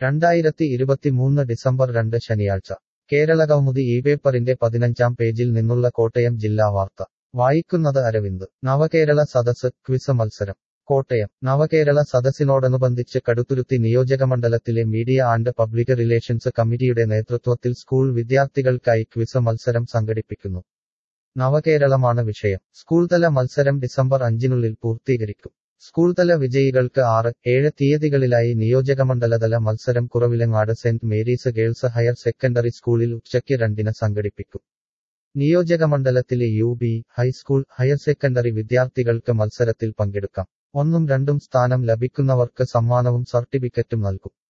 രണ്ടായിരത്തി ഇരുപത്തിമൂന്ന് ഡിസംബർ രണ്ട് ശനിയാഴ്ച കേരളകൗമുദി ഈ പേപ്പറിന്റെ പതിനഞ്ചാം പേജിൽ നിന്നുള്ള കോട്ടയം ജില്ലാ വാർത്ത വായിക്കുന്നത് അരവിന്ദ് നവകേരള സദസ് ക്വിസ് മത്സരം കോട്ടയം നവകേരള സദസ്സിനോടനുബന്ധിച്ച് കടുത്തുരുത്തി നിയോജകമണ്ഡലത്തിലെ മീഡിയ ആൻഡ് പബ്ലിക് റിലേഷൻസ് കമ്മിറ്റിയുടെ നേതൃത്വത്തിൽ സ്കൂൾ വിദ്യാർത്ഥികൾക്കായി ക്വിസ് മത്സരം സംഘടിപ്പിക്കുന്നു നവകേരളമാണ് വിഷയം സ്കൂൾതല മത്സരം ഡിസംബർ അഞ്ചിനുള്ളിൽ പൂർത്തീകരിക്കും സ്കൂൾതല വിജയികൾക്ക് ആറ് ഏഴ് തീയതികളിലായി നിയോജകമണ്ഡലതല മത്സരം Kuravilangad Saint Mary's girls higher secondary സ്കൂളിൽ ഉച്ചയ്ക്ക് രണ്ടിന് സംഘടിപ്പിക്കും നിയോജകമണ്ഡലത്തിലെ U B high school higher secondary വിദ്യാർത്ഥികൾക്ക് മത്സരത്തിൽ പങ്കെടുക്കാം ഒന്നും രണ്ടും സ്ഥാനം ലഭിക്കുന്നവർക്ക് സമ്മാനവും സർട്ടിഫിക്കറ്റും നൽകും